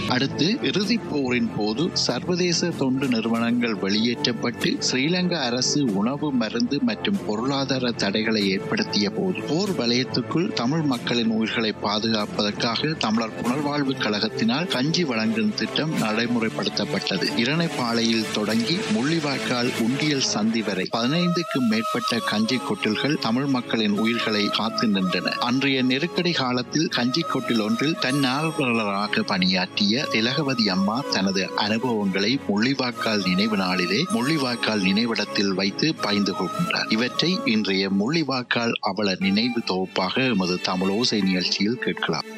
அடுத்து இறுதிப் போரின் போது சர்வதேச தொண்டு நிறுவனங்கள் வெளியேற்றப்பட்டு ஸ்ரீலங்கா அரசு உணவு மருந்து மற்றும் பொருளாதார தடைகளை ஏற்படுத்திய போது போர் வலயத்துக்குள் தமிழ் மக்களின் உயிர்களை பாதுகாப்பதற்காக தமிழர் புனர்வாழ்வு கழகத்தினால் கஞ்சி வழங்கும் திட்டம் நடைமுறைப்படுத்தப்பட்டது இரணைப்பாளையில் தொடங்கி முள்ளிவாய்க்கால் உண்டியல் சந்தி வரை பதினைந்துக்கும் மேற்பட்ட கஞ்சி கொட்டில்கள் தமிழ் மக்களின் உயிர்களை காத்து நின்றன அன்றைய நெருக்கடி காலத்தில் கஞ்சி கொட்டில் ஒன்றில் தன்னார்வலராக பணியாற்றிய திலகவதி அம்மா தனது அனுபவங்களை முள்ளிவாய்க்கால் நினைவு நாளிலே முள்ளிவாய்க்கால் நினைவிடத்தில் வைத்து பகிர்ந்து கொள்கின்றார் இவற்றை இன்றைய முள்ளிவாய்க்கால் அவல நினைவு தொகுப்பாக எமது தமிழோசை நிகழ்ச்சியில் கேட்கலாம்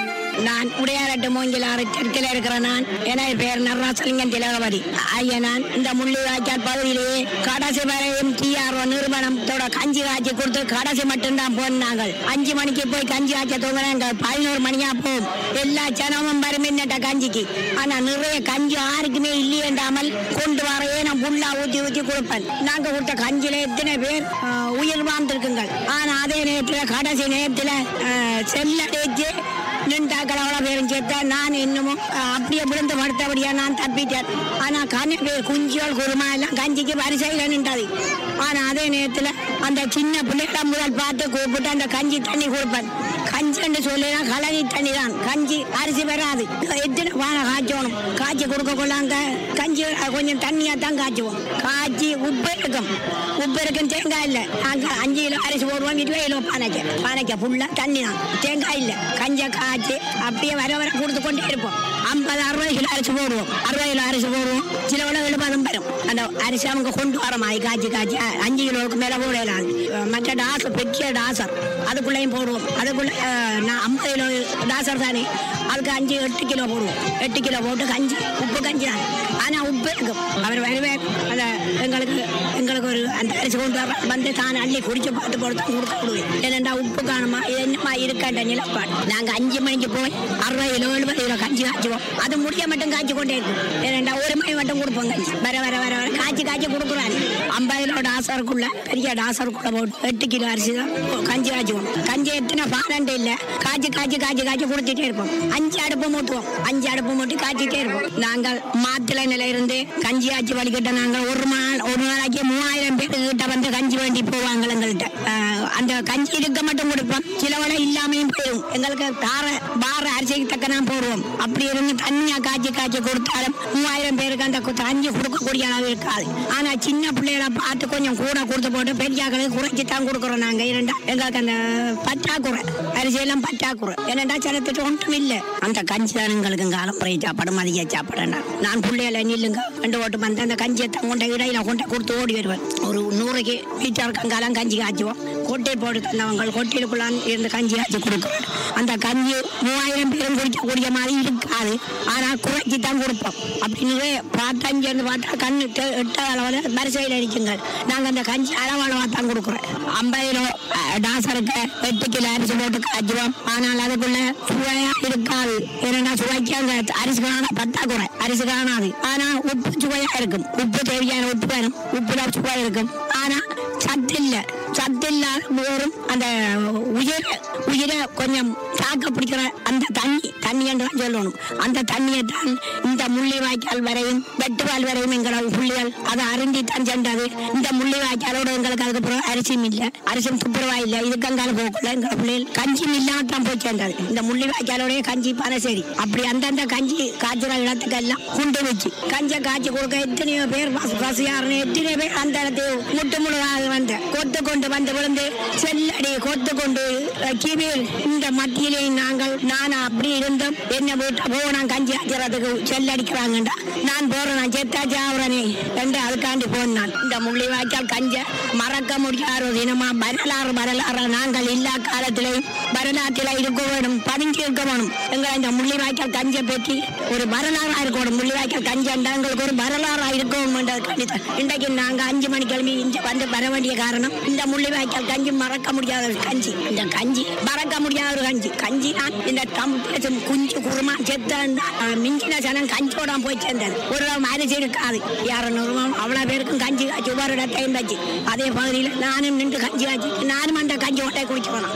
நான் உடையாரட்டு மூங்கிலாறு தெற்கில் இருக்கிற நான் எனது பெயர் நடராசலிங்கம் திலகவதி ஐயா நான் இந்த முள்ளிவாய்க்கால் பகுதியிலேயே கடைசி வரையும் டிஆர்ஓ நிறுவனத்தோட கஞ்சி காய்ச்சி கொடுத்து கடைசி மட்டும்தான் போனாங்க அஞ்சு மணிக்கு போய் கஞ்சி காய்ச்ச தூங்கினாங்க பதினோரு மணியா போகும் எல்லா ஜனமும் வருமின்னட்ட கஞ்சிக்கு ஆனா நிறைய கஞ்சி யாருக்குமே இல்லையேண்டாமல் கொண்டு வரையே நான் புல்லா ஊத்தி ஊத்தி கொடுப்பேன் நாங்க கொடுத்த கஞ்சில எத்தனை பேர் ஆஹ், உயிர் வாழ்ந்திருக்குங்கள் ஆனா அதே நேரத்துல கடைசி நேரத்துல ஆஹ், செல்லடைச்சு நின்றாக்கள் அவ்வளோ பேரும் சேர்த்தா நான் இன்னமும் அஹ், அப்படியே விழுந்து படுத்தபடியா நான் தப்பிட்டேன் ஆனா கண்ணு பேர் குஞ்சியோல் குருமா எல்லாம் கஞ்சிக்கு வரிசையில் நின்றது ஆனா அதே நேரத்துல அந்த சின்ன பிள்ளைகளை முதல் பார்த்து கூப்பிட்டு அந்த கஞ்சி தண்ணி கொடுப்பேன் கஞ்சின்னு சொல்லினா கலனி தண்ணி தான் கஞ்சி அரிசி வராது எத்தனை வாழை காய்ச்சணும் காய்ச்சி கொடுக்க கொள்ளாங்க கஞ்சி அஹ், கொஞ்சம் தண்ணியா தான் காய்ச்சுவோம் காய்ச்சி உப்பு இருக்கும் உப்பு இருக்கும் தேங்காய் இல்லை நாங்க அஞ்சு கிலோ அரிசி போடுவோம் இருபது கிலோ பானைக்கு பானைக்கு ஃபுல்லா தண்ணி தான் தேங்காய் இல்லை கஞ்சை காய்ச்சி அப்படியே வர வர கொடுத்து கொண்டே இருப்போம் ஐம்பது அறுபது கிலோ அரிசி போடுவோம் அறுபது கிலோ அரிசி போடுவோம் சில விட எழுபதும் வரும் அந்த அரிசி அவங்க கொண்டு வர மாதிரி காய்ச்சி காய்ச்சி அ- அஞ்சு கிலோவுக்கு மேலே போடலாம் மற்ற டாசர் பெரிய டாசர் அதுக்குள்ளேயும் போடுவோம் அதுக்குள்ள அஹ், நான் ஐம்பது கிலோ டாசர் தானே அதுக்கு அஞ்சு எட்டு கிலோ போடுவோம் எட்டு கிலோ போட்டு கஞ்சி உப்பு கஞ்சி தான் ஆனால் உப்பு இருக்கும் அவர் வரவே அந்த எங்களுக்கு எங்களுக்கு ஒரு அந்த அரிசி கொண்டு வர வந்து தான் அள்ளி குடிச்சு பார்த்து போட்டு தான் கொடுக்க விடுவேன் ஏனெண்டா உப்பு காணுமா இது என்னமா இருக்காட்ட நிலப்பாடு நாங்கள் அஞ்சு மணிக்கு போய் அறுபது கிலோ எழுபது கிலோ கஞ்சி காய்ச்சுவோம் அது முடிய மட்டும் காய்ச்சி கொண்டே இருக்கும் ஏனெண்டா ஒரு மணி மட்டும் கொடுப்போம் கஞ்சி வர வர வர வர காய்ச்சி காய்ச்சி கொடுக்குறாரு ஐம்பது கிலோ டாசருக்குள்ள பெரிய டாசருக்குள்ள போட்டு எட்டு கிலோ அரிசி தான் கஞ்சி காய்ச்சுவோம் கஞ்சி எத்தனை பாலண்டு இல்லை காய்ச்சி காய்ச்சி காய்ச்சி காய்ச்சி கொடுத்துட்டே இருப்போம் அஞ்சு அடுப்பு மூட்டுவோம் அஞ்சு அடுப்பு மூட்டி காய்ச்சிட்டே இருப்போம் நாங்கள் மாத்திரை நிலை இருந்து கஞ்சி காய்ச்சி வலிக்கிட்ட நாங்கள் ஒரு நாள் ஒரு நாளைக்கு மூவாயிரம் பேர் கிட்ட வந்து கஞ்சி வேண்டி போவாங்க எங்கள்கிட்ட ஆஹ் அந்த கஞ்சி இருக்க மட்டும் கொடுப்போம் சிலவளை இல்லாமையும் போயிடும் எங்களுக்கு தார பார அரிசிக்கு தக்கனா போடுவோம் அப்படி இருந்து தண்ணியா காய்ச்சி காய்ச்சி கொடுத்தாலும் மூவாயிரம் பேருக்கு அந்த கு- கஞ்சி கொடுக்கக்கூடிய அளவு இருக்காது ஆனா சின்ன பிள்ளைகளை பார்த்து கொஞ்சம் கூட கொடுத்து போட்டு பெரியாக்களுக்கு குறைச்சி தான் கொடுக்குறோம் நாங்க இரண்டா எங்களுக்கு அந்த பற்றாக்குறை அரிசியெல்லாம் பற்றாக்குறை ஏனண்டா சிலத்துட்டு ஒன்றும் இல்லை அந்த கஞ்சி தான் எங்களுக்கு காலம் முறை சாப்பாடு மதிய சாப்பாடுனா நான் பிள்ளைகளை நில்லுங்க ரெண்டு ஓட்டு வந்து அந்த கஞ்சியை தான் கொண்ட இடையில கொண்டு கொடுத்து ஓடி வருவேன் ஒரு நூறுக்கு வீட்டார் கங்காலம் கஞ்சி காய்ச்சுவோம் கொட்டை போட்டு தந்தவங்க கொட்டையிலுக்குள்ளான் இருந்து கஞ்சி காய்ச்சி கொடுக்குறேன் அந்த கஞ்சி மூவாயிரம் பேரும் குடிக்கக்கூடிய மாதிரி இருக்காது ஆனா குறைச்சி தான் கொடுப்போம் அப்படின்னு பார்த்தா இங்க இருந்து பார்த்தா கண்ணு எட்டு- எட்ட அளவில் வரிசையில் அடிக்குங்க நாங்க அந்த கஞ்சி அளவளவா தான் கொடுக்குறோம் ஐம்பது கிலோ அஹ், டாசருக்கு எட்டு கிலோ அரிசி போட்டு காய்ச்சுவோம் ஆனால் அதுக்குள்ள சுவையா இருக்காது ஏன்னா சுவைக்கு அந்த அரிசி காண பத்தாக்குறை அரிசி காணாது ஆனா உப்பு சுவையா இருக்கும் உப்பு தேவையான உப்பு வரும் உப்புல சுவை இருக்கும் ஆனா சத்து இல்ல சத்து இல்லாத வெறும் அந்த உயிர உயிரை கொஞ்சம் தாக்க பிடிக்கிற அந்த தண்ணி தண்ணி என்று தான் சொல்லணும் அந்த தண்ணியை தான் இந்த முள்ளி வாய்க்கால் வரையும் வெட்டுவால் வரையும் எங்களோட புள்ளிகள் அதை அருந்தி தான் சென்றது இந்த முள்ளி வாய்க்காலோட எங்களுக்கு அதுக்கப்புறம் அரிசியும் இல்லை அரிசியும் துப்புரவா இல்லை இதுக்கங்கால போகல எங்களோட பிள்ளைகள் கஞ்சியும் இல்லாம தான் போய் சேர்ந்தது இந்த முள்ளி வாய்க்காலோடய கஞ்சி பனசேரி அப்படி அந்தந்த கஞ்சி காய்ச்சுற இடத்துக்கெல்லாம் குண்டு வச்சு கஞ்சை காய்ச்சி கொடுக்க எத்தனையோ பேர் பசு பசியாருன்னு எத்தனையோ பேர் அந்த இடத்துக்கு முட்டு முழுதாக வந்து கொத்து கொண்டு வந்து விழுந்து செல்லடி கொத்து கொண்டு அஹ், கிவில் இந்த மத்தியிலே நாங்கள் நான் அப்படி இருந்தும் என்ன வீட்டை போனான் கஞ்சி ஆச்சுறதுக்கு செல்லடிக்கிறாங்கண்டா நான் போறேன் நான் செத்தா சாவுறனே என்று அதுக்காண்டி போனான் இந்த முள்ளி வாய்க்கால் கஞ்ச மறக்க முடியாத ஒரு இனமா வரலாறு வரலாறு நாங்கள் இல்லா காலத்திலே வரலாற்றில இருக்க வேணும் பதுங்கி இருக்க வேணும் எங்களை இந்த முள்ளி வாய்க்கால் கஞ்சை பற்றி ஒரு வரலாறா இருக்கணும் முள்ளி வாய்க்கால் கஞ்சண்டா எங்களுக்கு ஒரு வரலாறா இருக்கணும் இன்றைக்கு நாங்க அஞ்சு மணி கிளம்பி இங்க வந்து வர வேண்டிய காரணம் இந்த முள்ளி வாய்க்கால் கஞ்சி மறக்க முடியாத ஒரு கஞ்சி இந்த கஞ்சி மறக்க முடியாத ஒரு கஞ்சி கஞ்சி தான் இந்த தமிழ் பேசும் குஞ்சு குருமா செத்த மிஞ்சின ஜனம் கஞ்சோட போய் சேர்ந்தது ஒரு அரிசி இருக்காது இரநூறுவா அவ்வளவு பேருக்கும் கஞ்சி காய்ச்சி ஒவ்வொரு இடத்தையும் வச்சு அதே பகுதியில் நானும் நின்று கஞ்சி காய்ச்சி நானும் அந்த கஞ்சி ஒட்டை குடிச்சு போனோம்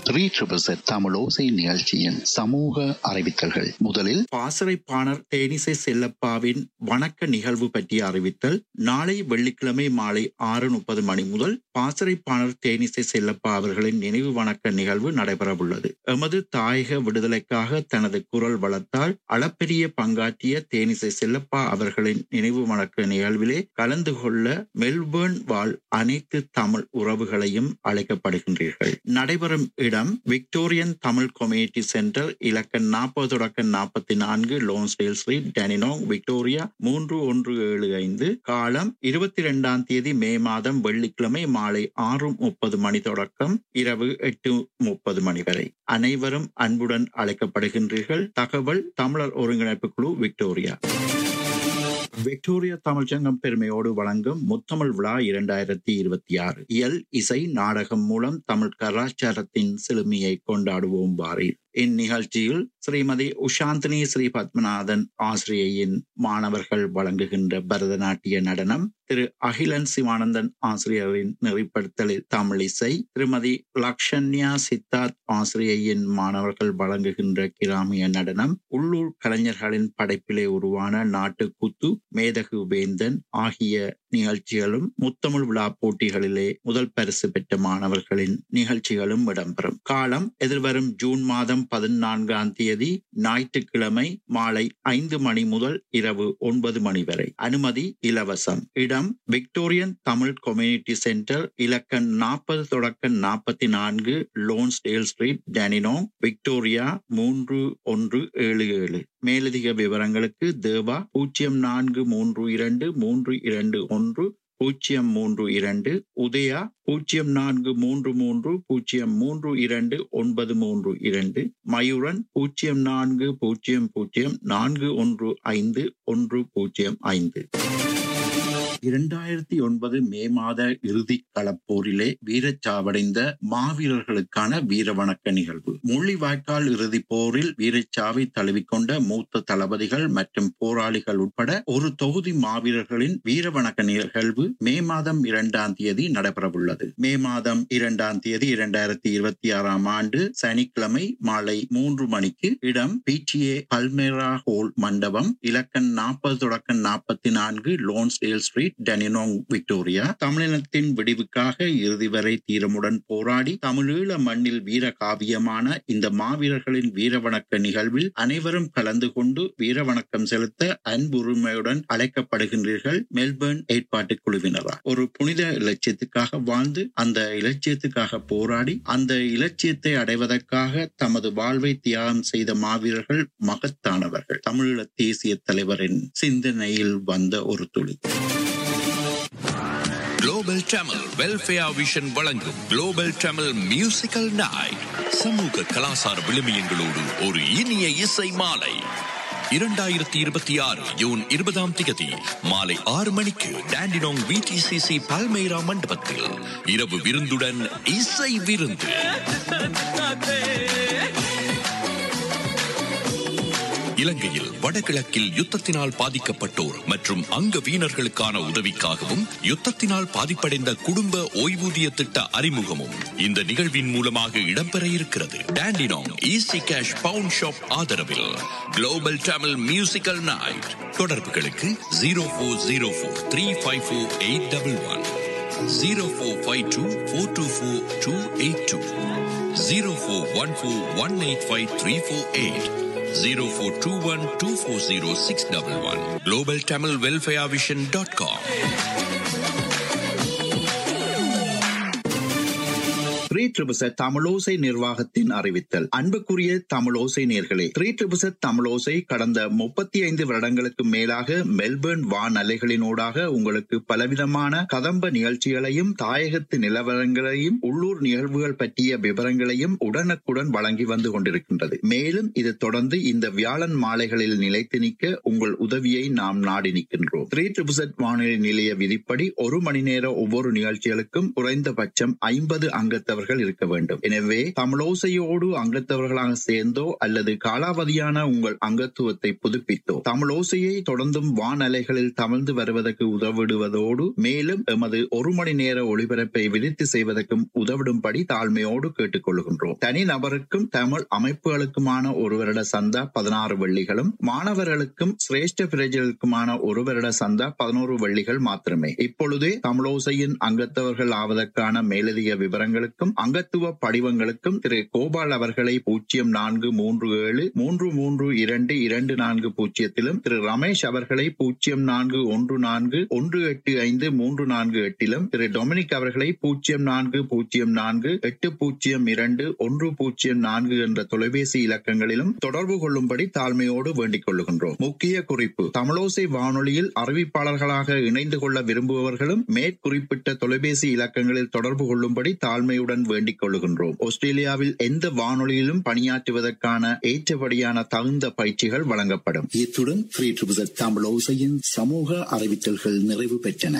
த்ரீ ட்ரிபிள் தமிழோசை நிகழ்ச்சியின் சமூக அறிவித்தல்கள் முதலில் பாசறைப்பாணர் தேனிசை செல்லப்பாவின் வணக்க நிகழ்வு பற்றிய அறிவித்தல் நாளை வெள்ளிக்கிழமை மாலை ஆறு முப்பது மணி முதல் பாசறைப்பாணர் தேனிசை செல்லப்பா அவர்களின் நினைவு வணக்க நிகழ்வு நடைபெறவுள்ளது எமது தாயக விடுதலைக்காக தனது குரல் வளத்தால் அளப்பெரிய பங்காற்றிய தேனிசை செல்லப்பா அவர்களின் நினைவு வணக்க நிகழ்விலே கலந்து கொள்ள மெல்பேர்ன் வாழ் அனைத்து தமிழ் உறவுகளையும் அழைக்கப்படுகின்றீர்கள் நடைபெறும் இடம் விக்டோரியன் தமிழ் கம்யூனிட்டி சென்டர் இலக்கம் நாற்பது தொடக்கம் நாற்பத்தி நான்கு லோன்ஸ்டேல் ஸ்ட்ரீட் டெனினோங் விக்டோரியா மூன்று ஒன்று ஏழு ஐந்து காலம் இருபத்தி இரண்டாம் தேதி மே மாதம் வெள்ளிக்கிழமை மாலை ஆறு முப்பது மணி தொடக்கம் இரவு எட்டு முப்பது மணி வரை அனைவரும் அன்புடன் அழைக்கப்படுகின்றீர்கள் தகவல் தமிழர் ஒருங்கிணைப்பு குழு விக்டோரியா விக்டோரியா தமிழ்ச்சங்கம் பெருமையோடு வழங்கும் முத்தமிழ் விழா இரண்டாயிரத்தி இருபத்தி ஆறு இயல் இசை நாடகம் மூலம் தமிழ் கலாச்சாரத்தின் செழுமையை கொண்டாடுவோம் வாரீர் இந்நிகழ்ச்சியில் ஸ்ரீமதி உஷாந்தினி ஸ்ரீ பத்மநாதன் ஆசிரியையின் மாணவர்கள் வழங்குகின்ற பரதநாட்டிய நடனம் திரு அகிலன் சிவானந்தன் ஆசிரியரின் நெறிப்படுத்தலில் தமிழ் இசை திருமதி லக்ஷன்யா சித்தார்த் ஆசிரியையின் மாணவர்கள் வழங்குகின்ற கிராமிய நடனம் உள்ளூர் கலைஞர்களின் படைப்பிலே உருவான நாட்டுக்கூத்து மேதகு வேந்தன் ஆகிய நிகழ்ச்சிகளும் முத்தமிழ் விழா போட்டிகளிலே முதல் பரிசு பெற்ற மாணவர்களின் நிகழ்ச்சிகளும் இடம்பெறும் காலம் எதிர்வரும் ஜூன் மாதம் பதினான்காம் தேதி ஞாயிற்றுக்கிழமை மாலை ஐந்து மணி முதல் இரவு ஒன்பது மணி வரை அனுமதி இலவசம் இடம் விக்டோரியன் தமிழ் கம்யூனிட்டி சென்டர் இலக்கம் நாற்பது தொடக்கம் நாற்பத்தி நான்கு லோன்ஸ்டேல் ஸ்ட்ரீட் டெனினோ விக்டோரியா மூன்று ஒன்று ஏழு ஏழு மேலதிக விவரங்களுக்கு தேவா பூஜ்ஜியம் நான்கு மூன்று இரண்டு மூன்று இரண்டு ஒன்று பூஜ்ஜியம் மூன்று இரண்டு உதயா பூஜ்ஜியம் நான்கு மூன்று மூன்று பூஜ்ஜியம் மூன்று இரண்டு ஒன்பது மூன்று இரண்டு மயூரன் பூஜ்ஜியம் நான்கு பூஜ்ஜியம் பூஜ்ஜியம் நான்கு ஒன்று ஐந்து ஒன்று பூஜ்ஜியம் ஐந்து இரண்டாயிரத்தி ஒன்பது மே மாத இறுதி களப்போரிலே வீரச்சாவடைந்த மாவீரர்களுக்கான வீர வணக்க நிகழ்வு முள்ளிவாய்க்கால் இறுதி போரில் வீரச்சாவை தழுவிக்கொண்ட மூத்த தளபதிகள் மற்றும் போராளிகள் உட்பட ஒரு தொகுதி மாவீரர்களின் வீர வணக்க நிகழ்வு மே மாதம் இரண்டாம் தேதி நடைபெறவுள்ளது மே மாதம் இரண்டாம் தேதி இரண்டாயிரத்தி இருபத்தி ஆறாம் ஆண்டு சனிக்கிழமை மாலை மூன்று மணிக்கு இடம் பிடிஏ பல்மேரா ஹோல் மண்டபம் இலக்கம் நாற்பது தொடக்கம் நாற்பத்தி நான்கு லோன்ஸ்டேல் ஸ்ட்ரீட் டெனினோங் விக்டோரியா தமிழினத்தின் விடிவுக்காக இறுதி வரை தீரமுடன் போராடி தமிழீழ மண்ணில் வீர காவியமான இந்த மாவீரர்களின் வீரவணக்க நிகழ்வில் அனைவரும் கலந்து கொண்டு வீரவணக்கம் செலுத்த அன்புரிமையுடன் அழைக்கப்படுகின்றீர்கள் மெல்பர்ன் ஏற்பாட்டு குழுவினரா ஒரு புனித இலட்சியத்துக்காக வாழ்ந்து அந்த இலட்சியத்துக்காக போராடி அந்த இலட்சியத்தை அடைவதற்காக தமது வாழ்வை தியாகம் செய்த மாவீரர்கள் மகத்தானவர்கள் தமிழீழ தேசிய தலைவரின் சிந்தனையில் வந்த ஒரு துளி குளோபல் தமிழ் வெல்ஃபேர் விஷன் வழங்கும் குளோபல் தமிழ் மியூசிக்கல் நைட் சமூக கலாசார விழுமியங்களோடு ஒரு இனிய இசை மாலை இரண்டாயிரத்தி இருபத்தி ஆறு ஜூன் இருபதாம் திகதி மாலை ஆறு மணிக்கு டாண்டினோங் விடிசிசி பல்மேரா மண்டபத்தில் இரவு விருந்துடன் இசை விருந்து இலங்கையில் வடகிழக்கில் யுத்தத்தினால் பாதிக்கப்பட்டோர் மற்றும் அங்க வீணர்களுக்கான உதவிக்காகவும் யுத்தத்தினால் பாதிப்படைந்த குடும்ப ஓய்வூதிய திட்ட அறிமுகமும் இந்த நிகழ்வின் மூலமாக இடம்பெற இருக்கிறது Dandenong easy cash pound shop ஆதரவில் குளோபல் தமிழ் மியூசிக்கல் நைட் தொடர்புகளுக்கு zero four zero four three five four eight double one zero four five two four two four two eight two zero four one four one eight five three four eight 0421-240-611 globaltamilwelfarevision.com three triple Z Tamilosai நிர்வாகத்தின் அறிவித்தல் அன்புக்குரிய தமிழோசை நேர்களே three triple Z தமிழோசை கடந்த முப்பத்தி ஐந்து வருடங்களுக்கு மேலாக Melbourne வானலைகளினூடாக உங்களுக்கு பலவிதமான கதம்ப நிகழ்ச்சிகளையும் தாயகத்து நிலவரங்களையும் உள்ளூர் நிகழ்வுகள் பற்றிய விவரங்களையும் உடனுக்குடன் வழங்கி வந்து கொண்டிருக்கின்றது மேலும் இது தொடர்ந்து இந்த வியாழன் மாலைகளில் நிலைத்து நிற்க உங்கள் உதவியை நாம் நாடி நிற்கின்றோம் த்ரீ ட்ரிபிசட் வானொலி நிலைய விதிப்படி ஒரு மணி நேர ஒவ்வொரு நிகழ்ச்சிகளுக்கும் குறைந்தபட்சம் ஐம்பது அங்கத்தவர்கள் உடையவர்கள் இருக்க வேண்டும் எனவே தமிழோசையோடு அங்கத்தவர்களாக சேர்ந்தோ அல்லது காலாவதியான உங்கள் அங்கத்துவத்தை புதுப்பித்தோ தமிழோசையை தொடர்ந்தும் வானலைகளில் தமிழ்ந்து வருவதற்கு உதவிடுவதோடு மேலும் எமது ஒரு மணி நேர ஒளிபரப்பை விரித்து செய்வதற்கும் உதவிடும்படி தாழ்மையோடு கேட்டுக்கொள்கின்றோம் தனி நபருக்கும் தமிழ் அமைப்புகளுக்குமான ஒரு வருட சந்தா பதினாறு வெள்ளிகளும் மாணவர்களுக்கும் சிரேஷ்ட பிரஜர்களுக்குமான ஒரு வருட சந்தா பதினோரு வெள்ளிகள் மாத்திரமே இப்பொழுதே தமிழோசையின் அங்கத்தவர்கள் ஆவதற்கான மேலதிக விவரங்களுக்கும் அங்கத்துவ படிவங்களுக்கும் திரு கோபால் அவர்களை பூஜ்ஜியம் நான்கு மூன்று ஏழு மூன்று மூன்று இரண்டு இரண்டு நான்கு பூஜ்ஜியத்திலும் திரு ரமேஷ் அவர்களை பூஜ்ஜியம் நான்கு ஒன்று நான்கு ஒன்று எட்டு ஐந்து மூன்று நான்கு எட்டிலும் திரு டொமினிக் அவர்களை பூஜ்ஜியம் நான்கு பூஜ்ஜியம் நான்கு எட்டு பூஜ்ஜியம் இரண்டு ஒன்று பூஜ்ஜியம் நான்கு என்ற தொலைபேசி இலக்கங்களிலும் தொடர்பு கொள்ளும்படி தாழ்மையோடு வேண்டிக் கொள்ளுகின்றோம் முக்கிய குறிப்பு தமிழோசை வானொலியில் அறிவிப்பாளர்களாக இணைந்து கொள்ள விரும்புபவர்களும் மேற்குறிப்பிட்ட தொலைபேசி இலக்கங்களில் தொடர்பு கொள்ளும்படி தாழ்மையுடன் வேண்டிக் கொள்ளுகின்றோம் ஆஸ்திரேலியாவில் எந்த வானொலியிலும் பணியாற்றுவதற்கான ஏற்றபடியான தகுந்த பயிற்சிகள் வழங்கப்படும் இத்துடன் த்ரீ ட்ரிபிள் தமிழ் ஓசையின் சமூக அறிவித்தல்கள் நிறைவு பெற்றன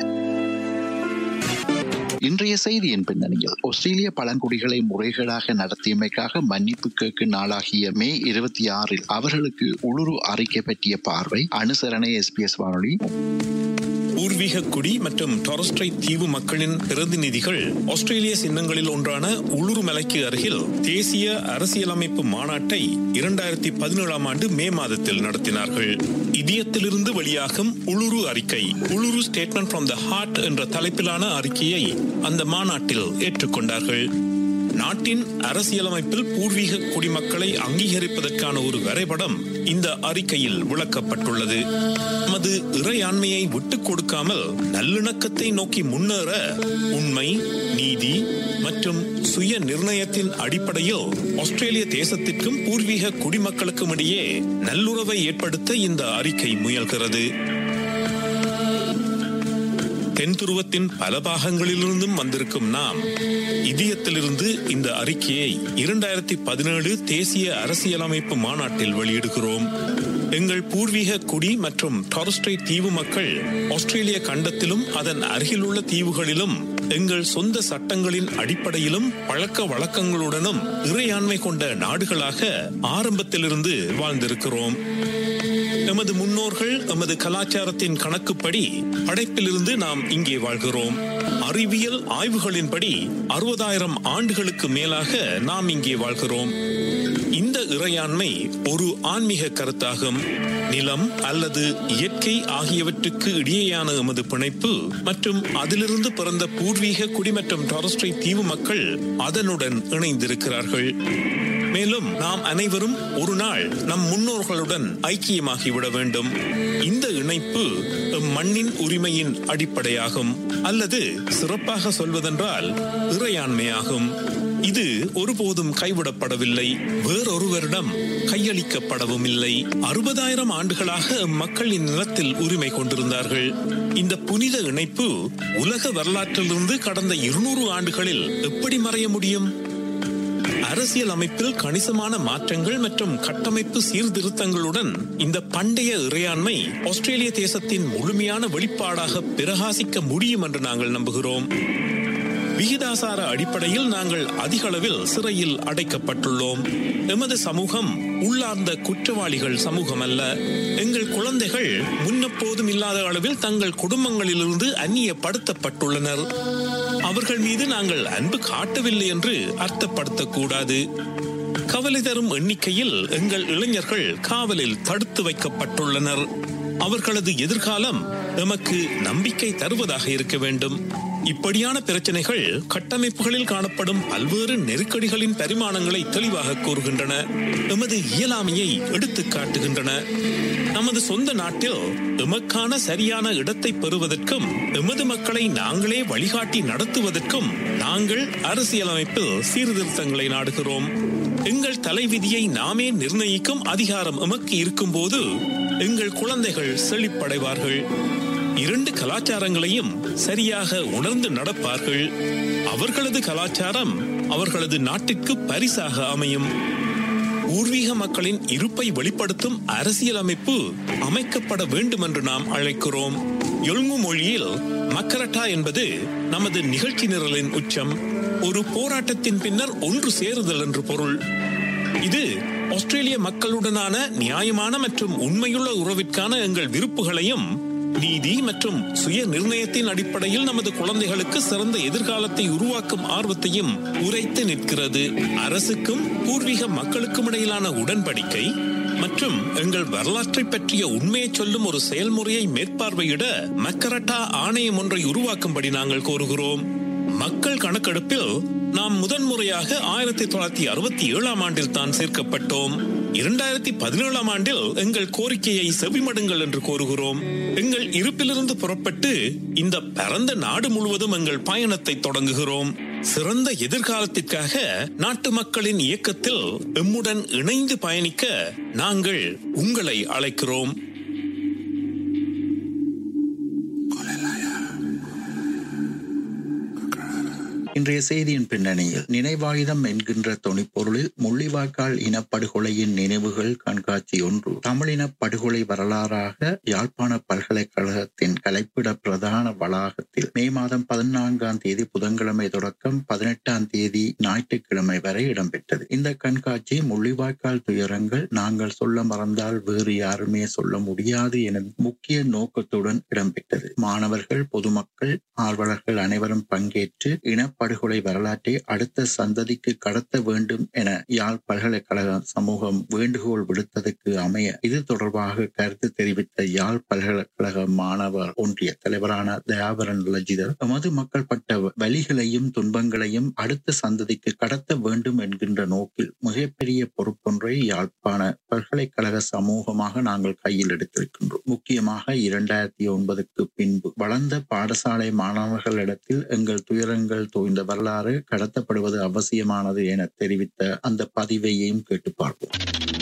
இன்றைய செய்தியின் பின்னணியில் ஆஸ்திரேலிய பழங்குடிகளை முறைகேடாக நடத்தியமைக்காக மன்னிப்பு கேட்கும் நாளாகிய மே இருபத்தி ஆறில் அவர்களுக்கு உளுரு அறிக்கை பற்றிய பார்வை அனுசரணை எஸ்பிஎஸ் வானொலி பூர்வீக குடி மற்றும் டொரஸ்ட்ரை தீவு மக்களின் பிரதிநிதிகள் ஆஸ்திரேலிய சின்னங்களில் ஒன்றான உளுரு மலைக்கு அருகில் தேசிய அரசியலமைப்பு மாநாட்டை இரண்டாயிரத்தி பதினேழாம் ஆண்டு மே மாதத்தில் நடத்தினார்கள் இதயத்திலிருந்து வெளியாகும் உளுரு அறிக்கை Uluru statement from the heart என்ற தலைப்பிலான அறிக்கையை அந்த மாநாட்டில் ஏற்றுக்கொண்டார்கள் நாட்டின் அரசியலமைப்பில் பூர்வீக குடிமக்களை அங்கீகரிப்பதற்கான ஒரு வரைபடம் இந்த அறிக்கையில் விளக்கப்பட்டுள்ளது நமது இறையாண்மையை விட்டுக் கொடுக்காமல் நல்லிணக்கத்தை நோக்கி முன்னேற உண்மை நீதி மற்றும் சுய நிர்ணயத்தின் அடிப்படையில் ஆஸ்திரேலிய தேசத்திற்கும் பூர்வீக குடிமக்களுக்கும் இடையே நல்லுறவை ஏற்படுத்த இந்த அறிக்கை முயல்கிறது தென் துருவத்தின் பல பாகங்களிலிருந்தும் வந்திருக்கும் நாம் இதயத்திலிருந்து இந்த அறிக்கையை இரண்டாயிரத்தி பதினேழு தேசிய அரசியலமைப்பு மாநாட்டில் வெளியிடுகிறோம் எங்கள் பூர்வீக குடி மற்றும் டாரஸ்ட்ரை தீவு மக்கள் ஆஸ்திரேலிய கண்டத்திலும் அதன் அருகிலுள்ள தீவுகளிலும் எங்கள் சொந்த சட்டங்களின் அடிப்படையிலும் பழக்க வழக்கங்களுடனும் இறையாண்மை கொண்ட நாடுகளாக ஆரம்பத்திலிருந்து வாழ்ந்திருக்கிறோம் எமது முன்னோர்கள் எமது கலாச்சாரத்தின் கணக்குப்படி படைப்பிலிருந்து நாம் இங்கே வாழ்கிறோம் அறிவியல் ஆய்வுகளின்படி அறுபதாயிரம் ஆண்டுகளுக்கு மேலாக நாம் இங்கே வாழ்கிறோம் இந்த இறையாண்மை ஒரு ஆன்மீக கருத்தாகும் நிலம் அல்லது இயற்கை ஆகியவற்றுக்கு இடையேயான எமது பிணைப்பு மற்றும் அதிலிருந்து பிறந்த பூர்வீக குடி மற்றும் டாரஸ்ட்ரை தீவு மக்கள் அதனுடன் இணைந்திருக்கிறார்கள் மேலும் நாம் அனைவரும் ஒரு நாள் நம் முன்னோர்களுடன் ஐக்கியமாகிவிட வேண்டும் இந்த இணைப்பு மண்ணின் உரிமையின் அடிப்படையாகும் அல்லது சிறப்பாக சொல்வதென்றால் இறையாண்மையாகும் இது ஒருபோதும் கைவிடப்படவில்லை வேறொருவரிடம் கையளிக்கப்படவும் இல்லை அறுபதாயிரம் ஆண்டுகளாக மக்கள் இந்நிலத்தில் உரிமை கொண்டிருந்தார்கள் இந்த புனித இணைப்பு உலக வரலாற்றிலிருந்து கடந்த இருநூறு ஆண்டுகளில் எப்படி மறைய முடியும் அரசியல் அமைப்பில் கணிசமான மாற்றங்கள் மற்றும் கட்டமைப்பு சீர்திருத்தங்களுடன் இந்த பண்டைய இறையாண்மை ஆஸ்திரேலிய தேசத்தின் முழுமையான வெளிப்பாடாக பிரகாசிக்க முடியும் என்று நாங்கள் நம்புகிறோம் விகிதாசார அடிப்படையில் நாங்கள் அதிக அளவில் சிறையில் அடைக்கப்பட்டுள்ளோம் எமது சமூகம் உள்ளார்ந்த குற்றவாளிகள் சமூகம் அல்ல எங்கள் குழந்தைகள் முன்னெப்போதும் இல்லாத அளவில் தங்கள் குடும்பங்களிலிருந்து அந்நியப்படுத்தப்பட்டுள்ளனர் அவர்கள் மீது நாங்கள் அன்பு காட்டவில்லை என்று அர்த்தப்படுத்தக்கூடாது கவலை தரும் எண்ணிக்கையில் எங்கள் இளைஞர்கள் காவலில் தடுத்து வைக்கப்பட்டுள்ளனர் அவர்களது எதிர்காலம் எமக்கு நம்பிக்கை தருவதாக இருக்க வேண்டும் இப்படியான பிரச்சனைகள் கட்டமைப்புகளில் காணப்படும் பல்வேறு நெருக்கடிகளின் பரிமாணங்களை தெளிவாக கூறுகின்றன எமது இயலாமையை எடுத்து காட்டுகின்றன நமது சொந்த நாட்டில் எமக்கான சரியான இடத்தை பெறுவதற்கும் எமது மக்களை நாங்களே வழிகாட்டி நடத்துவதற்கும் நாங்கள் அரசியலமைப்பில் சீர்திருத்தங்களை நாடுகிறோம் எங்கள் தலைவிதியை நாமே நிர்ணயிக்கும் அதிகாரம் எமக்கு இருக்கும் போது எங்கள் குழந்தைகள் செழிப்படைவார்கள் இரண்டு கலாச்சாரங்களையும் சரியாக உணர்ந்து நடப்பார்கள் அவர்களது கலாச்சாரம் அவர்களது நாட்டிற்கு பரிசாக அமையும் பூர்வீக மக்களின் இருப்பை வெளிப்படுத்தும் அரசியலமைப்பு அமைக்கப்பட வேண்டும் என்று நாம் அழைக்கிறோம் எழுங்கு மொழியில் மக்கரட்டா என்பது நமது நிகழ்ச்சி நிரலின் உச்சம் ஒரு போராட்டத்தின் பின்னர் ஒன்று சேருதல் என்று பொருள் இது ஆஸ்திரேலிய மக்களுடனான நியாயமான மற்றும் உண்மையுள்ள உறவிற்கான எங்கள் விருப்புகளையும் நீதி மற்றும் சுய நிர்ணயத்தின் அடிப்படையில் நமது குழந்தைகளுக்கு சிறந்த எதிர்காலத்தை உருவாக்கும் ஆர்வத்தையும் உரைத்து நிற்கிறது அரசுக்கும் பூர்வீக மக்களுக்கும் இடையிலான உடன்படிக்கை மற்றும் எங்கள் வரலாற்றை பற்றிய உண்மையை சொல்லும் ஒரு செயல்முறையை மேற்பார்வையிட மக்கரட்டா ஆணையம் ஒன்றை உருவாக்கும்படி நாங்கள் கோருகிறோம் மக்கள் கணக்கெடுப்பில் நாம் முதன்முறையாக ஆயிரத்தி தொள்ளாயிரத்தி அறுபத்தி ஏழாம் ஆண்டில் தான் சேர்க்கப்பட்டோம் இரண்டாயிரத்தி பதினேழாம் ஆண்டில் எங்கள் கோரிக்கையை செவிமடுங்கள் என்று கோருகிறோம் எங்கள் இருப்பிலிருந்து புறப்பட்டு இந்த பரந்த நாடு முழுவதும் எங்கள் பயணத்தை தொடங்குகிறோம் சிறந்த எதிர்காலத்திற்காக நாட்டு மக்களின் இயக்கத்தில் எம்முடன் இணைந்து பயணிக்க நாங்கள் உங்களை அழைக்கிறோம் இன்றைய செய்தியின் பின்னணியில் நினைவாயுதம் என்கின்ற தொனிப்பொருளில் முள்ளிவாய்க்கால் இனப்படுகொலையின் நினைவுகள் கண்காட்சி ஒன்று தமிழின படுகொலை வரலாறாக யாழ்ப்பாண பல்கலைக்கழகத்தின் கலைப்பிட பிரதான வளாகத்தில் மே மாதம் பதினான்காம் தேதி புதன்கிழமை தொடக்கம் பதினெட்டாம் தேதி ஞாயிற்றுக்கிழமை வரை இடம்பெற்றது இந்த கண்காட்சி முள்ளிவாய்க்கால் துயரங்கள் நாங்கள் சொல்ல மறந்தால் வேறு யாருமே சொல்ல முடியாது என முக்கிய நோக்கத்துடன் இடம்பெற்றது மாணவர்கள் பொதுமக்கள் ஆர்வலர்கள் அனைவரும் பங்கேற்று இனப்படுகொலை வரலாற்றை அடுத்த சந்ததிக்கு கடத்த வேண்டும் என யாழ் பல்கலைக்கழக சமூகம் வேண்டுகோள் விடுத்ததற்கு அமைய இது தொடர்பாக கருத்து தெரிவித்த யாழ் பல்கலைக்கழக மாணவர் ஒன்றிய தலைவரான தயாபரன் லஜிதர் எமது மக்கள் பட்ட வலிகளையும் துன்பங்களையும் அடுத்த சந்ததிக்கு கடத்த வேண்டும் என்கின்ற நோக்கில் மிகப்பெரிய பொறுப்பொன்றை யாழ்ப்பாண பல்கலைக்கழக சமூகமாக நாங்கள் கையில் எடுத்திருக்கின்றோம் முக்கியமாக இரண்டாயிரத்தி ஒன்பதுக்கு பின்பு வளர்ந்த பாடசாலை மாணவர்களிடத்தில் எங்கள் துயரங்கள் தோய்ந்த வரலாறு கடத்தப்படுவது அவசியமானது என தெரிவித்த அந்த பதிவையும் கேட்டு பார்ப்போம்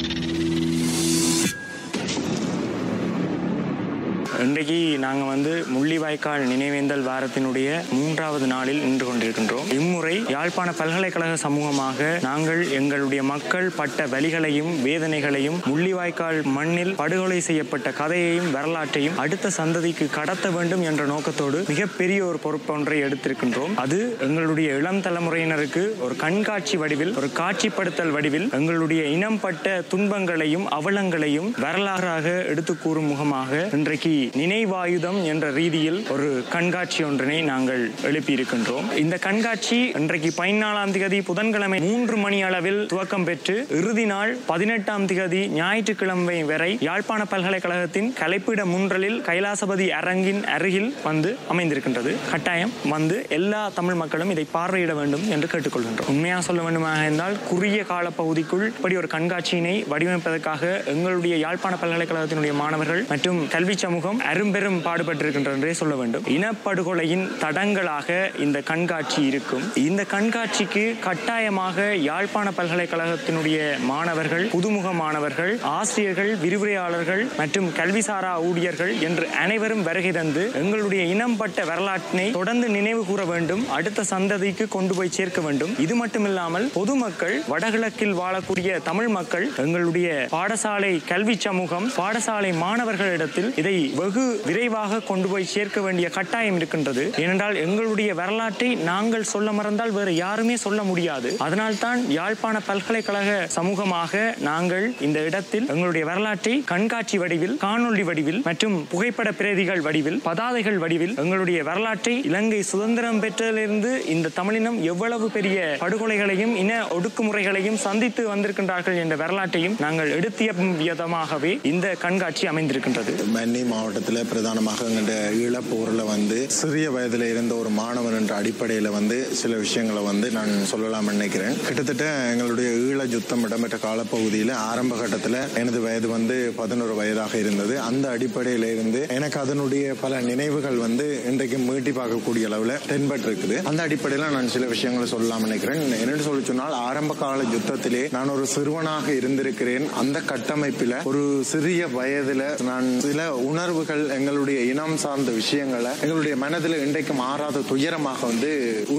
இன்றைக்கு நாங்கள் வந்து முள்ளிவாய்க்கால் நினைவேந்தல் வாரத்தினுடைய மூன்றாவது நாளில் நின்று கொண்டிருக்கின்றோம் இம்முறை யாழ்ப்பாண பல்கலைக்கழக சமூகமாக நாங்கள் எங்களுடைய மக்கள் பட்ட வலிகளையும் வேதனைகளையும் முள்ளிவாய்க்கால் மண்ணில் படுகொலை செய்யப்பட்ட கதையையும் வரலாற்றையும் அடுத்த சந்ததிக்கு கடத்த வேண்டும் என்ற நோக்கத்தோடு மிகப்பெரிய ஒரு பொறுப்பொன்றை எடுத்திருக்கின்றோம் அது எங்களுடைய இளம் தலைமுறையினருக்கு ஒரு கண்காட்சி வடிவில் ஒரு காட்சிப்படுத்தல் வடிவில் எங்களுடைய இனம் பட்ட துன்பங்களையும் அவலங்களையும் வரலாறாக எடுத்து கூறும் முகமாக இன்றைக்கு நினைவாயுதம் என்ற ரீதியில் ஒரு கண்காட்சி ஒன்றினை நாங்கள் எழுப்பியிருக்கின்றோம் இந்த கண்காட்சி இன்றைக்கு பதினாலாம் திகதி புதன்கிழமை மூன்று மணி அளவில் துவக்கம் பெற்று இறுதி நாள் பதினெட்டாம் திகதி ஞாயிற்றுக்கிழமை வரை யாழ்ப்பாண பல்கலைக்கழகத்தின் கலைப்பிட முன்றலில் கைலாசபதி அரங்கின் அருகில் வந்து அமைந்திருக்கின்றது கட்டாயம் வந்து எல்லா தமிழ் மக்களும் இதை பார்வையிட வேண்டும் என்று கேட்டுக்கொள்கின்றோம் உண்மையாக சொல்ல வேண்டுமாக இருந்தால் குறுகிய கால பகுதிக்குள் இப்படி ஒரு கண்காட்சியினை வடிவமைப்பதற்காக எங்களுடைய யாழ்ப்பாண பல்கலைக்கழகத்தினுடைய மாணவர்கள் மற்றும் கல்வி சமூகம் அரும்பெரும் பாடுபட்டிருக்கின்றே சொல்ல வேண்டும் இனப்படுகொலையின் தடங்களாக இந்த கண்காட்சி இருக்கும் இந்த கண்காட்சிக்கு கட்டாயமாக யாழ்ப்பாண பல்கலைக்கழகத்தினுடைய மாணவர்கள் புதுமுக மாணவர்கள் ஆசிரியர்கள் விரிவுரையாளர்கள் மற்றும் கல்விசாரா ஊழியர்கள் என்று அனைவரும் வருகை தந்து எங்களுடைய இனம் பட்ட வரலாற்றினை தொடர்ந்து நினைவு கூற வேண்டும் அடுத்த சந்ததிக்கு கொண்டு போய் சேர்க்க வேண்டும் இது மட்டுமில்லாமல் பொதுமக்கள் வடகிழக்கில் வாழக்கூடிய தமிழ் மக்கள் எங்களுடைய பாடசாலை கல்வி சமூகம் பாடசாலை மாணவர்களிடத்தில் இதை வெகு விரைவாக கொண்டு போய் சேர்க்க வேண்டிய கட்டாயம் இருக்கின்றது ஏனென்றால் எங்களுடைய வரலாற்றை நாங்கள் சொல்ல மறந்தால் வேறு யாருமே சொல்ல முடியாது அதனால்தான் யாழ்ப்பாண பல்கலைக்கழக சமூகமாக நாங்கள் இந்த இடத்தில் எங்களுடைய வரலாற்றை கண்காட்சி வடிவில் காணொளி வடிவில் மற்றும் புகைப்பட பிரதிகள் வடிவில் பதாதைகள் வடிவில் எங்களுடைய வரலாற்றை இலங்கை சுதந்திரம் பெற்றதிலிருந்து இந்த தமிழினம் எவ்வளவு பெரிய படுகொலைகளையும் இன ஒடுக்குமுறைகளையும் சந்தித்து வந்திருக்கின்றார்கள் என்ற வரலாற்றையும் நாங்கள் எடுத்திய விதமாகவே இந்த கண்காட்சி அமைந்திருக்கின்றது மன்னி மாவட்டத்தில் பிரதானமாக எங்கள்ட ஈழப்போரில் வந்து சிறிய வயதில் இருந்த ஒரு மாணவன் என்ற அடிப்படையில் வந்து சில விஷயங்களை வந்து நான் சொல்லலாம் நினைக்கிறேன் கிட்டத்தட்ட எங்களுடைய ஈழ யுத்தம் இடம்பெற்ற காலப்பகுதியில் ஆரம்ப கட்டத்தில் எனது வயது வந்து பதினோரு வயதாக இருந்தது அந்த அடிப்படையில் இருந்து எனக்கு அதனுடைய பல நினைவுகள் வந்து இன்றைக்கு மீட்டி பார்க்கக்கூடிய அளவில் தென்பட்டு இருக்குது அந்த அடிப்படையில் நான் சில விஷயங்களை சொல்லலாம் நினைக்கிறேன் என்னென்னு சொல்லி சொன்னால் ஆரம்ப கால யுத்தத்திலே நான் ஒரு சிறுவனாக இருந்திருக்கிறேன் அந்த கட்டமைப்பில் ஒரு சிறிய வயதில் நான் சில உணர்வுகள் எங்களுடைய இனம் சார்ந்த விஷயங்களை எங்களுடைய மனதில் இன்றைக்கு மாறாத துயரமாக வந்து உறுத்தி கொண்டு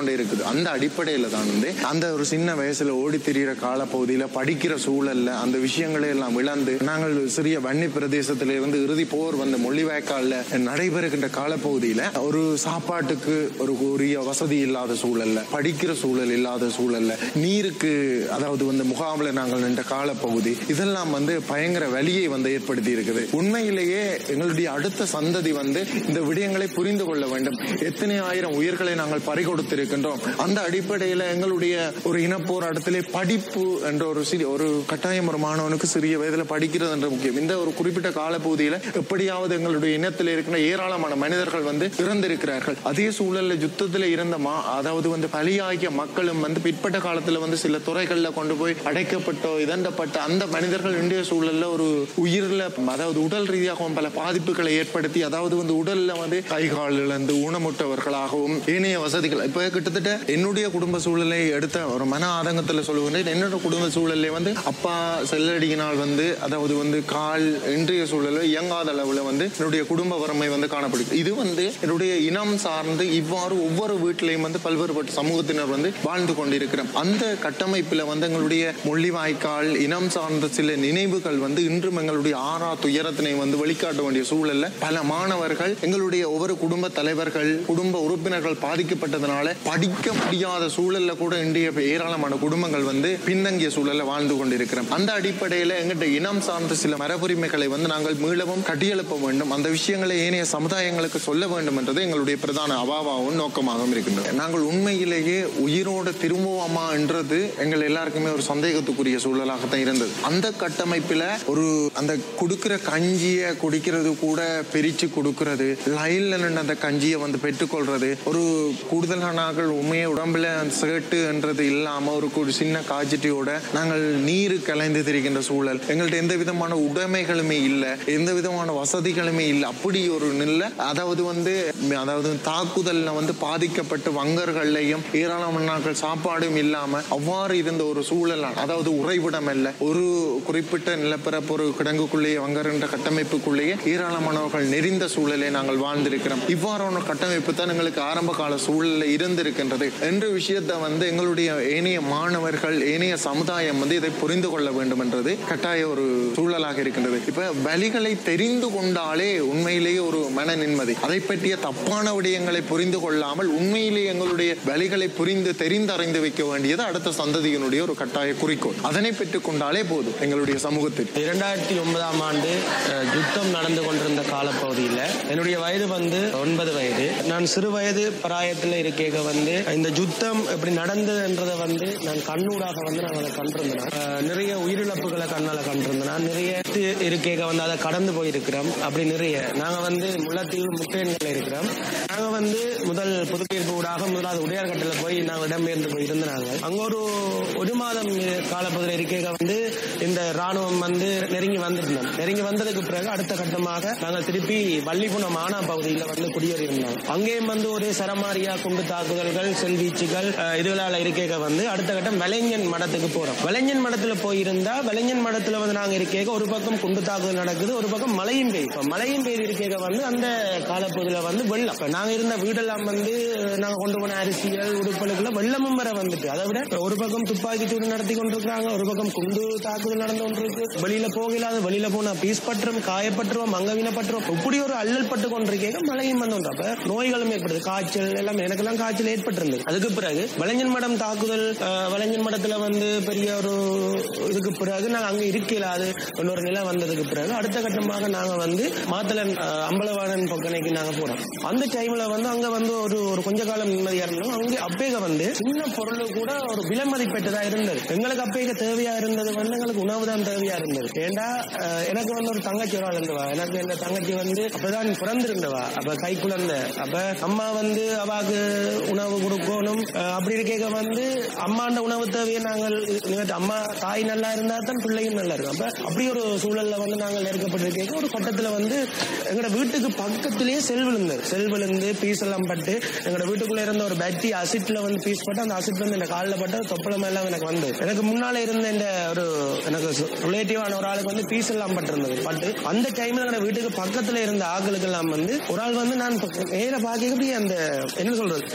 கொண்டே இருக்குது அந்த அடிப்படையில தான் வந்து அந்த ஒரு சின்ன வயசுல ஓடி திரியிற காலப்பகுதியில படிக்கிற சூழல்ல அந்த விஷயங்களை எல்லாம் இழந்து நாங்கள் சிறிய வன்னி பிரதேசத்தில இருந்து இறுதி போர் வந்த முள்ளிவாய்க்கால்ல நடைபெறுகின்ற காலப்பகுதியில ஒரு சாப்பாட்டுக்கு ஒரு உரிய வசதி இல்லாத சூழல்ல படிக்கிற சூழல் இல்லாத சூழல்ல நீருக்கு அதாவது வந்து முகாமில் நாங்கள் நின்ற காலப்பகுதி இதெல்லாம் வந்து பயங்கர வலியை வந்து ஏற்படுத்தி இருக்குது உண்மையிலேயே எங்களுடைய அடுத்த சந்ததி வந்து இந்த விடயங்களை புரிந்து கொள்ள வேண்டும் எத்தனை ஆயிரம் உயிர்களை நாங்கள் பறிகொடுத்திருக்கின்றோம் அந்த அடிப்படையில எங்களுடைய ஒரு இனப்போராட்டத்திலே படிப்பு என்ற ஒரு சிறிய ஒரு கட்டாயம் ஒரு மாணவனுக்கு சிறிய வயதுல படிக்கிறது என்ற முக்கியம் இந்த ஒரு குறிப்பிட்ட காலப்பகுதியில எப்படியாவது எங்களுடைய இனத்தில் இருக்கிற ஏராளமான மனிதர்கள் வந்து இறந்திருக்கிறார்கள் அதே சூழல்ல யுத்தத்துல இருந்த மா அதாவது வந்து பலியாகிய மக்களும் வந்து பிற்பட்ட காலத்துல வந்து சில துறைகள்ல கொண்டு போய் அடைக்கப்பட்டோ இதண்டப்பட்ட அந்த மனிதர்கள் இன்றைய சூழல்ல ஒரு உயிர்ல அதாவது உடல் ரீதியாகவும் பல பாதிப்புகளை ஏற்படுத்தி அதாவது வந்து உடல்ல வந்து கை கால் இழந்து ஊனமுற்றவர்களாகவும் ஏனைய வசதிகள் இப்ப கிட்டத்தட்ட என்னுடைய குடும்ப சூழலை எடுத்த ஒரு மன ஆதங்கத்துல சொல்லுகின்றேன் என்னோட குடும்ப சூழல்ல வந்து அப்பா செல்லடியினால் வந்து அதாவது வந்து கால் இன்றைய சூழல்ல இயங்காத அளவுல வந்து என்னுடைய குடும்ப வறுமை வந்து காணப்படுது இது வந்து என்னுடைய இனம் சார்ந்து இவ்வாறு ஒவ்வொரு வீட்டிலையும் வந்து பல்வேறுபட்ட சமூகத்தினர் வந்து வாழ்ந்து கொண்டிருக்கிறோம் அந்த கட்டமைப்புல வந்து எங்களுடைய முள்ளிவாய்க்கால் இனம் சார்ந்த சில நினைவுகள் வந்து இன்றும் எங்களுடைய ஆறா துயரத்தினை வந்து வெளிக்காட்ட வேண்டிய சூழல்ல பல மாணவர்கள் எங்களுடைய ஒவ்வொரு குடும்ப தலைவர்கள் குடும்ப உறுப்பினர்கள் பாதிக்கப்பட்டதுனால படிக்க முடியாத சூழல்ல கூட இன்றைய ஏராளமான குடும்பங்கள் வந்து பின்தங்கிய சூழல்ல வாழ்ந்து கொண்டிருக்கிறோம் அந்த அடிப்படையில எங்கிட்ட இனம் சார்ந்த சில மரபுரிமைகளை வந்து நாங்கள் மீளவும் கட்டியெழுப்ப வேண்டும் அந்த விஷயங்களை ஏனைய சமுதாயங்களுக்கு சொல்ல வேண்டும் என்றது எங்களுடைய பிரதான அவாவாவும் நோக்கமாகவும் இருக்கின்றது நாங்கள் உண்மையிலேயே உயிரோட திரும்புவோமா என்றது எங்கள் எல்லாருக்குமே ஒரு சந்தேகத்துக்குரிய சூழலாகத்தான் இருந்தது அந்த கட்டமைப்புல ஒரு அந்த கொடுக்கிற கஞ்சிய குடிக்கிறது கூட பிரிச்சு கொடுக்கிறது லைன்ல நின்று அந்த கஞ்சியை வந்து பெற்றுக்கொள்றது ஒரு கூடுதலான நாங்கள் உண்மையை உடம்புல சேட்டு என்றது இல்லாம ஒரு கு- சின்ன காய்ச்சட்டியோட நாங்கள் நீரு கலைந்து திரிகின்ற சூழல் எங்கள்ட்ட எந்த விதமான உடைமைகளுமே இல்லை எந்த விதமான வசதிகளுமே இல்லை அப்படி ஒரு நிலை அதாவது வந்து அதாவது தாக்குதல்ல வந்து பாதிக்கப்பட்டு வங்கர்கள்லையும் ஏராளமான நாட்கள் சாப்பாடும் இல்லாம அவ்வாறு இருந்த ஒரு சூழல் அதாவது உறைவிடம் அல்ல ஒரு குறிப்பிட்ட நிலப்பரப்பு ஒரு கிடங்குக்குள்ளேயே வங்கர் என்ற கட்டமைப்புக்குள்ளேயே ஏராளமானவர்கள் நெறிந்த சூழலை நாங்கள் வாழ்ந்திருக்கிறோம் இவ்வாறான கட்டமைப்பு தான் எங்களுக்கு ஆரம்ப கால சூழல்ல இருந்திருக்கின்றது என்ற விஷயத்தை வந்து எங்களுடைய ஏனைய மாணவர்கள் ஏனைய சமுதாயம் வந்து இதை புரிந்து கொள்ள வேண்டும் என்றது கட்டாய ஒரு சூழலாக இருக்கின்றது இப்ப வழிகளை தெரிந்து கொண்டாலே உண்மையிலேயே ஒரு மன நிம்மதி அதை பற்றிய தப்பான விடயங்களை புரிந்து கொள்ளாமல் உண்மையிலேயே எங்களுடைய வழிகளை புரிந்து தெரிந்தறிந்து வைக்க வேண்டியது அடுத்த சந்ததியினுடைய ஒரு கட்டாய குறிக்கோள் அதனை பெற்றுக் கொண்டாலே போதும் எங்களுடைய சமூகத்தில் இரண்டாயிரத்தி ஒன்பதாம் ஆண்டு அஹ், யுத்தம் நடந்து கொண்டிருந்த காலப்பகுதியில் என்னுடைய வயது வந்து ஒன்பது வயது நான் சிறு வயது பிராயத்தில் இருக்கேக வந்து இந்த யுத்தம் எப்படி நடந்ததுன்றதை வந்து நான் கண்ணூடாக வந்து நான் அதை கண்டிருந்தேன் அஹ், நிறைய உயிரிழப்புகளை கண்ணால கண்டிருந்தேன் நிறைய இருக்கேக வந்து அதை கடந்து போயிருக்கிறோம் அப்படி நிறைய நாங்கள் வந்து முல்லைத்தீவு முட்டையன்கள் இருக்கிறோம் நாங்கள் வந்து முதல் புதுப்பெயர்ப்பு ஊடாக முதலாவது உடையார்கட்டில் போய் நாங்கள் இடம்பெயர்ந்து போய் இருந்தாங்க அங்கே ஒரு ஒரு மாதம் காலப்பகுதியில் இருக்கேக வந்து இந்த ராணுவம் வந்து நெருங்கி வந்திருந்தோம் நெருங்கி வந்ததுக்கு பிறகு அடுத்த கட்டமாக நாங்கள் திருப்பி வள்ளிகுணம் மானா பகுதியில் வந்து குடியேறி இருந்தோம் அங்கேயும் வந்து ஒரே சரமாரியா குண்டு தாக்குதல்கள் செல்வீச்சுகள் அஹ், இதுகளால இருக்கேக வந்து அடுத்த கட்டம் வலைஞன் மடத்துக்கு போறோம் வலைஞன் மடத்துல போயிருந்தா வலைஞன் மடத்துல வந்து நாங்க இருக்கேக ஒரு பக்கம் குண்டு தாக்குதல் நடக்குது ஒரு பக்கம் மழையும் பெய்யும் இப்ப மழையும் பெய்து இருக்கேக வந்து அந்த காலப்பகுதியில வந்து வெள்ளம் இப்ப நாங்க இருந்த வீடெல்லாம் வந்து நாங்க கொண்டு போன அரிசிகள் உடுப்பலுக்குள்ள வெள்ளமும் வர வந்துட்டு அதை விட ஒரு பக்கம் துப்பாக்கி சூடு நடத்தி கொண்டிருக்காங்க ஒரு பக்கம் குண்டு தாக்குதல் நடந்து கொண்டிருக்கு வெளியில போகலாத வெளியில போனா பீஸ் பற்றும் காயப்பட்டுருவோம் மங்கவீன பட்டுருவோம் இப்படி ஒரு அல்லல் பட்டு கொண்டிருக்கேங்க மழையும் வந்து ஒன்று. அப்ப நோய்களும் ஏற்படுது காய்ச்சல் எல்லாம் எனக்கெல்லாம் காய்ச்சல் ஏற்பட்டிருந்தது அதுக்கு பிறகு வளைஞ்சன் மடம் தாக்குதல் அஹ், வளைஞ்சன் மடத்துல வந்து பெரிய ஒரு இதுக்கு பிறகு நாங்க அங்க இருக்கலாது இன்னொரு நிலை வந்ததுக்கு பிறகு அடுத்த கட்டமாக நாங்க வந்து மாத்தலன் அஹ், அம்பலவாணன் பொக்கனைக்கு நாங்க போறோம் அந்த டைம்ல வந்து அங்க வந்து ஒரு ஒரு கொஞ்ச காலம் நிம்மதியா இருந்தோம் அங்க அப்பேக வந்து சின்ன பொருள் கூட ஒரு விலை மதிப்பெற்றதா இருந்தது எங்களுக்கு அப்பேக தேவையா இருந்தது வந்து எங்களுக்கு உணவு தான் தேவையா இருந்தது ஏண்டா அஹ், எனக்கு வந்து ஒரு தங்கச்சி ஒரு ஆள் இருந்தவா எனக்கு இந்த தங்கச்சி வந்து அப்பதான் பிறந்திருந்தவா அப்ப கை குழந்தை அப்ப அம்மா வந்து அவாக்கு உணவு கொடுக்கணும் அஹ், அப்படி இருக்க வந்து அம்மாண்ட உணவு தேவையை நாங்கள் நிவர்த்தி- அம்மா தாய் நல்லா இருந்தா தான் பிள்ளையும் நல்லா இருக்கும் அப்ப அப்படி ஒரு சூழல்ல வந்து நாங்கள் நெருக்கப்பட்டிருக்க ஒரு கட்டத்துல வந்து எங்களோட வீட்டுக்கு பக்கத்திலேயே செல் விழுந்தது செல் விழுந்து பீஸ் எல்லாம் பட்டு எங்களோட வீட்டுக்குள்ள இருந்த ஒரு பேட்டரி அசிட்ல வந்து பீஸ் பட்டு அந்த அசிட் வந்து இந்த காலில் பட்டு தொப்பளம் எல்லாம் எனக்கு வந்து எனக்கு முன்னால இருந்த இந்த ஒரு எனக்கு ரிலேட்டிவான ஒரு ஆளுக்கு வந்து பீஸ் எல்லாம் பட்டிருந்தது பட்டு அந்த டைம்ல எங்களோட வீட்டுக்கு பக்கத்துல இருந்த ஆட்களுக்கு எல்லாம் வந்து ஒரு ஆள் வந்து நான் நேர பாக்க அந்த என்ன சொல்றது ஒரு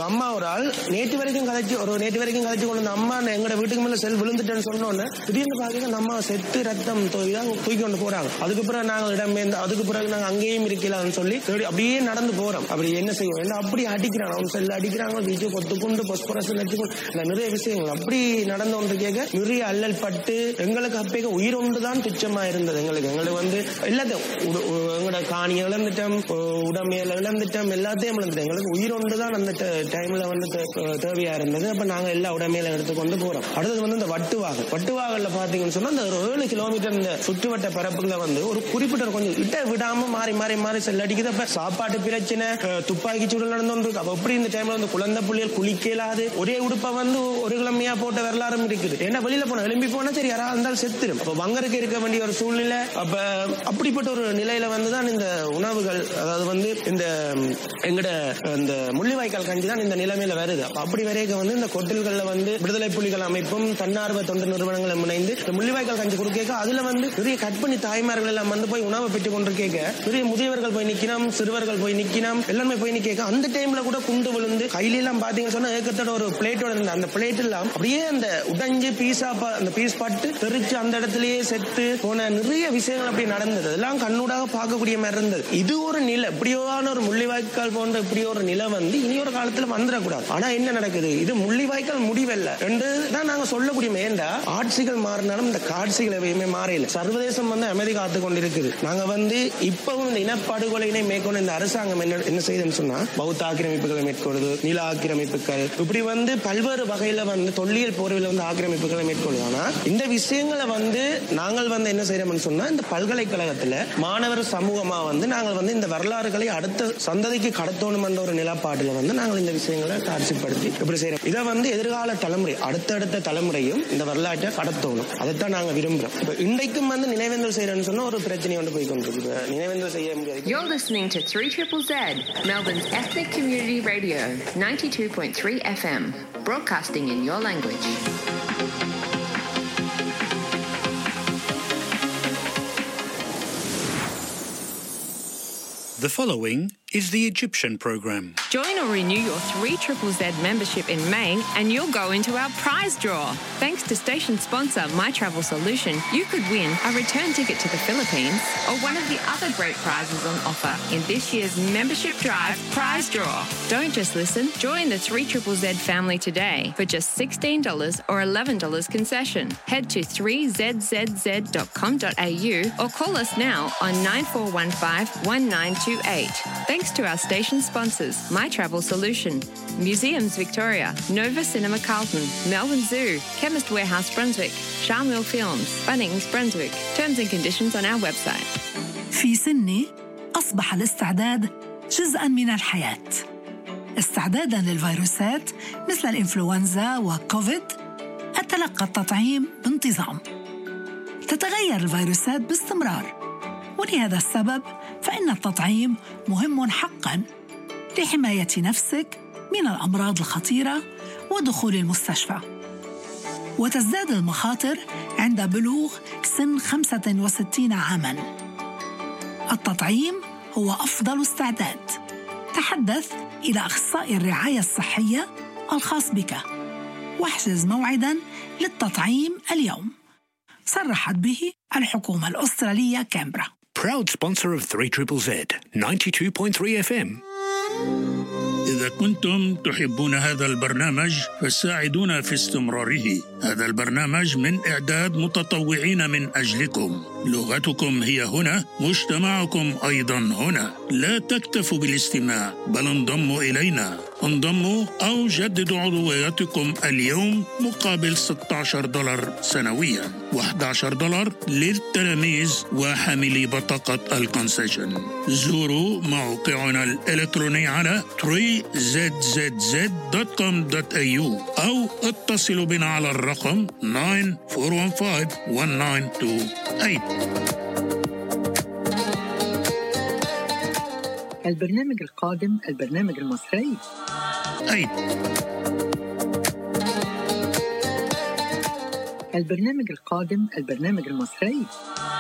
அம்மா ஒரு ஆள் நேற்று வரைக்கும் கதைச்சு ஒரு நேற்று வரைக்கும் கதைச்சு கொண்டு வந்த அம்மா நான் எங்கட வீட்டுக்கு மேல செல் விழுந்துட்டேன்னு சொன்னோன்னு திடீர்னு பாத்தீங்கன்னா அந்த அம்மா செத்து ரத்தம் தான் தூக்கி கொண்டு போறாங்க அதுக்கு பிறகு நாங்க இடம்பெயர்ந்து அதுக்கு பிறகு நாங்க அங்கேயும் இருக்கலாம்னு சொல்லி தேடி அப்படியே நடந்து போறோம் அப்படி என்ன செய்வோம் ஏன்னா அப்படி அடிக்கிறாங்க அவங்க செல் அடிக்கிறாங்க வீச்சு கொத்துக்குண்டு பொஸ்பரஸ் வச்சுக்கொண்டு இந்த நிறைய விஷயங்கள் அப்படி நடந்து கொண்டு கேட்க நிறைய அல்லல் பட்டு எங்களுக்கு அப்பேக்க உயிர் ஒன்று தான் துச்சமா இருந்தது எங்களுக்கு எங்களுக்கு வந்து எல்லாத்தையும் உட- உ- எங்களோட காணியை இழந்துட்டோம் உ- உடமையில இழந்துட்டோம் எல்லாத்தையும் இழந்துட்டோம் எங்களுக்கு உயிர் ஒன்று தான் அந்த டைம்ல வந்து தே- தேவையா இருந்தது அப்ப நாங்க எல்லா உடமையில எடுத்துக்கொண்டு போறோம் அடுத்தது வந்து இந்த வட்டுவாகல் வட்டுவாகல்ல பாத்தீங்கன்னு சொன்னா அந்த ஒரு ஏழு கிலோமீட்டர் இந்த சுற்றுவட்ட பரப்புல வந்து ஒரு குறிப்பிட்ட ஒரு கொஞ்சம் இட்ட விடாம மாறி மாறி மாறி செல் அடிக்குது அப்ப சாப்பாட்டு பிரச்சனை அஹ், துப்பாக்கி சூடு நடந்து கொண்டு இருக்கு. அப்ப எப்படி இந்த டைம்ல வந்து குழந்தை புள்ளியல் குளிக்க இயலாது ஒரே உடுப்பை வந்து ஒரு கிழமையா போட்ட வரலாறும் இருக்குது ஏன்னா வெளியில போனா எழும்பி போனா சரி யாராவது இருந்தாலும் செத்துரும் அப்ப வங்கருக்கு இருக்க வேண்டிய ஒரு சூழ்நிலை அப்ப அப்படிப்பட்ட ஒரு நிலையில வந்து தான் இந்த உணவுகள் அதாவது வந்து இந்த ம், எங்கட இந்த முள்ளிவாய்க்கால் கஞ்சி தான் இந்த நிலைமையில வருது அப்ப அப்படி வரைக்கும் வந்து இந்த கொட்டில்கள்ல வந்து விடுதலை புலிகள் அமைப்பும் தன்னார்வ தொண்டு நிறுவனங்களும் இணைந்து இந்த முள்ளிவாய்க்கால் கஞ்சி கொடுக்க அதுல வந்து நிறைய கற்பணி தாய்மார்கள் எல்லாம் வந்து போய் உணவை பெற்றுக் கொண்டு கேட்க நிறைய முதியவர்கள் போய் நிக்கணும் சிறுவர்கள் போய் நிக்கணும் எல்லாமே போய் நிக்க அந்த டைம்ல கூட குண்டு விழுந்து கையில எல்லாம் பாத்தீங்கன்னு சொன்னா ஏக்கத்தோட ஒரு பிளேட்டோட இருந்த அந்த பிளேட் எல்லாம் அப்படியே அந்த உடைஞ்சு பீஸா அந்த பீஸ் பட்டு தெரிச்சு அந்த இடத்துலயே செத்து போன நிறைய விஷயங்கள் அப்படி நடந்தது அதெல்லாம் கண்ணூடாக பார்க்கக்கூடிய மாதிரி இருந்தது இது ஒரு நிலை இப்படியான ஒரு முள்ளிவாய்க்கால் போன்ற இப்படி ஒரு நிலை வந்து இனி ஒரு காலத்துல வந்துடக்கூடாது ஆனா என்ன நடக்குது இது முள்ளிவாய்க்கால் முடிவல்ல ரெண்டு தான் நாங்க சொல்லக்கூடிய ஏண்டா ஆட்சிகள் மாறினாலும் இந்த காட்சிகள் எவையுமே மாறையில சர்வதேசம் வந்து அமைதி காத்து கொண்டிருக்குது நாங்க வந்து இப்பவும் இந்த இனப்படுகொலையினை மேற்கொண்டு இந்த அரசாங்கம் என்ன என்ன செய்யுதுன்னு சொன்னா பௌத்த ஆக்கிரமிப்புகளை மேற்கொள்ளுது நில ஆக்கிரமிப்புகள் இப்படி வந்து பல்வேறு வகையில வந்து தொல்லியல் போர்வில் வந்து ஆக்கிரமிப்புகளை மேற்கொள்ளுது ஆனா இந்த விஷயங்களை வந்து நாங்கள் வந்து என்ன செய்யறோம்னு சொன்னா இந்த பல்கலைக்கழகத்துல மாணவர் சமூகமா வந்து நாங்கள் வந்து இந்த வரலாறுகளை அடுத்த சந்ததிக்கு கடத்தணும் என்ற ஒரு நிலப்பாட்டுல வந்து நாங்கள் இந்த விஷயங்களை காட்சிப்படுத்தி இப்படி செய்யறோம் இதை வந்து எதிர்கால தலைமுறை அடுத்தடுத்த தலைமுறையும் இந்த வரலாற்றை கடத்தணும் அதைத்தான் நாங்க விரும்புறோம் இப்ப இன்றைக்கும் வந்து நினைவேந்தல் செய்யறோம்னு சொன்னா ஒரு பிரச்சனை வந்து போய் கொண்டிருக்கு இப்ப நினைவேந்தல் செய்ய முடியாது You're listening to 3 Triple Z, Melbourne's ethnic community radio, 92.3 FM, broadcasting in your language. The following is the Egyptian program. Join or renew your 3 Triple Z membership in May and you'll go into our prize draw. Thanks to station sponsor My Travel Solution, you could win a return ticket to the Philippines or one of the other great prizes on offer in this year's membership drive prize draw. Don't just listen, join the 3 Triple Z family today for just $16 or $11 concession. Head to 3zzz.com.au or call us now on 9415 1928. Thanks to our station sponsors, My Travel Solution, Museums Victoria, Nova Cinema Carlton, Melbourne Zoo, Chemist Warehouse Brunswick, Charmwell Films, Bunnings Brunswick. Terms and conditions on our website. في سني أصبح الاستعداد جزءا من الحياة استعدادا للفيروسات مثل الإنفلونزا وكوفيد أتلقى التطعيم بانتظام تتغير الفيروسات باستمرار ولهذا السبب فإن التطعيم مهم حقا لحماية نفسك من الأمراض الخطيرة ودخول المستشفى وتزداد المخاطر عند بلوغ سن 65 عاماً التطعيم هو أفضل استعداد تحدث إلى أخصائي الرعاية الصحية الخاص بك واحجز موعدا للتطعيم اليوم صرحت به الحكومة الأسترالية كامبرا Proud sponsor of 3 Triple Z, 92.3 FM. إذا كنتم تحبون هذا البرنامج فساعدونا في استمراره هذا البرنامج من إعداد متطوعين من أجلكم لغتكم هي هنا مجتمعكم أيضا هنا لا تكتفوا بالاستماع بل انضموا إلينا انضموا أو جددوا عضويتكم اليوم مقابل 16 دولار سنويا و11 دولار للتلاميذ وحاملي بطاقة الكونسيشن زوروا موقعنا الإلكتروني على 3zzz.com.au أو اتصلوا بنا على الرقم 9415 البرنامج القادم البرنامج المصري أي البرنامج القادم البرنامج المصري